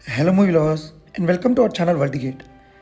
hello movie lovers and welcome to our channel వర్టిగేట్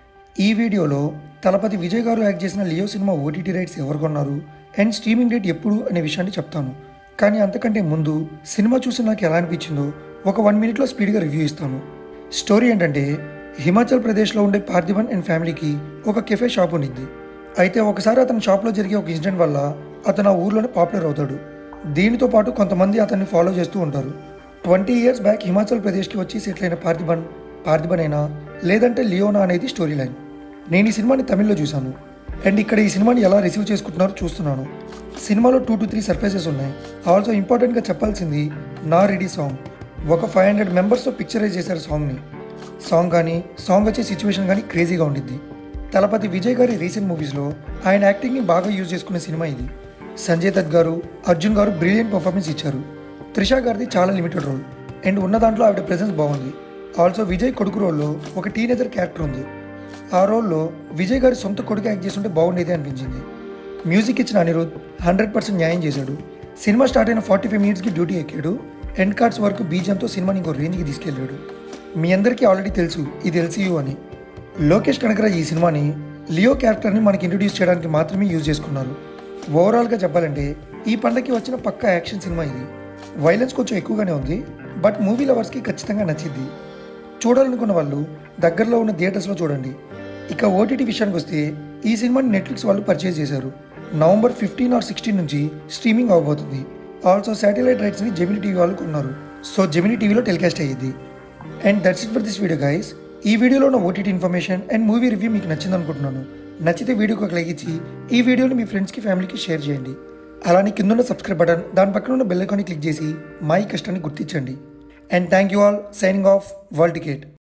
ఈ వీడియోలో తలపతి విజయ్ గారు యాక్ట్ చేసిన లియో సినిమా ఓటీటీ రైట్స్ ఎవరు కొన్నారు అండ్ స్ట్రీమింగ్ డేట్ ఎప్పుడు అనే విషయాన్ని చెప్తాను కానీ అంతకంటే ముందు సినిమా చూసి నాకు ఎలా అనిపించిందో ఒక వన్ మినిట్లో స్పీడ్గా రివ్యూ ఇస్తాను స్టోరీ ఏంటంటే హిమాచల్ ప్రదేశ్లో ఉండే పార్థివన్ అండ్ ఫ్యామిలీకి ఒక కెఫే షాప్ ఉండిద్ది అయితే ఒకసారి అతని షాప్లో జరిగే ఒక ఇన్సిడెంట్ వల్ల అతను ఆ ఊర్లోనే పాపులర్ అవుతాడు దీనితో పాటు కొంతమంది అతన్ని ఫాలో చేస్తూ ఉంటారు ట్వంటీ ఇయర్స్ బ్యాక్ హిమాచల్ ప్రదేశ్కి వచ్చి సెటిల్ అయిన పార్థిబన్ పార్థిబన్ అయినా లేదంటే లియోనా అనేది స్టోరీ లైన్ నేను ఈ సినిమాని తమిళ్లో చూశాను అండ్ ఇక్కడ ఈ సినిమాని ఎలా రిసీవ్ చేసుకుంటున్నారో చూస్తున్నాను సినిమాలో టూ టు త్రీ సర్ప్రైజెస్ ఉన్నాయి ఆల్సో ఇంపార్టెంట్గా చెప్పాల్సింది నా రెడీ సాంగ్ ఒక ఫైవ్ హండ్రెడ్ మెంబర్స్తో పిక్చరైజ్ చేశారు సాంగ్ని సాంగ్ కానీ సాంగ్ వచ్చే సిచ్యువేషన్ కానీ క్రేజీగా ఉండిద్ది తలపతి విజయ్ గారి రీసెంట్ మూవీస్లో ఆయన యాక్టింగ్ని బాగా యూజ్ చేసుకునే సినిమా ఇది సంజయ్ దత్ గారు అర్జున్ గారు బ్రిలియంట్ పర్ఫార్మెన్స్ ఇచ్చారు త్రిషా గారిది చాలా లిమిటెడ్ రోల్ అండ్ ఉన్న దాంట్లో ఆవిడ ప్రెజెన్స్ బాగుంది ఆల్సో విజయ్ కొడుకు రోల్లో ఒక టీనేజర్ క్యారెక్టర్ ఉంది ఆ రోల్లో విజయ్ గారి సొంత కొడుకు యాక్ట్ చేస్తుంటే బాగుండేది అనిపించింది మ్యూజిక్ ఇచ్చిన అనిరుద్ హండ్రెడ్ పర్సెంట్ న్యాయం చేశాడు సినిమా స్టార్ట్ అయిన ఫార్టీ ఫైవ్ మినిట్స్కి డ్యూటీ ఎక్కాడు ఎండ్ కార్డ్స్ వరకు బీజంతో సినిమాని ఇంకో రేంజ్కి తీసుకెళ్ళాడు మీ అందరికీ ఆల్రెడీ తెలుసు ఇది ఎల్సీయూ అని లోకేష్ కనకరాజ్ ఈ సినిమాని లియో క్యారెక్టర్ని మనకి ఇంట్రడ్యూస్ చేయడానికి మాత్రమే యూజ్ చేసుకున్నారు ఓవరాల్గా చెప్పాలంటే ఈ పండగకి వచ్చిన పక్కా యాక్షన్ సినిమా ఇది వైలెన్స్ కొంచెం ఎక్కువగానే ఉంది బట్ మూవీ లవర్స్కి ఖచ్చితంగా నచ్చింది చూడాలనుకున్న వాళ్ళు దగ్గరలో ఉన్న థియేటర్స్లో చూడండి ఇక ఓటీటీ విషయానికి వస్తే ఈ సినిమాని నెట్ఫ్లిక్స్ వాళ్ళు పర్చేజ్ చేశారు నవంబర్ ఫిఫ్టీన్ ఆర్ సిక్స్టీన్ నుంచి స్ట్రీమింగ్ అవబోతుంది ఆల్సో శాటిలైట్ రైట్స్ని జెమిని టీవీ వాళ్ళు కొన్నారు సో జెమిని టీవీలో టెలికాస్ట్ అయ్యింది and that's it for this video guys ఈ వీడియోలో ఉన్న OTT information and movie review మీకు నచ్చింది అనుకుంటున్నాను నచ్చితే వీడియోకి ఒక లైక్ ఇచ్చి ఈ వీడియోని మీ ఫ్రెండ్స్కి ఫ్యామిలీకి షేర్ చేయండి అలానే కింద సబ్స్క్రైబ్ బటన్ దాని పక్కన ఉన్న బెల్ ఐకాన్ని క్లిక్ చేసి మై కష్టాన్ని గుర్తించండి and thank you all signing off world ticket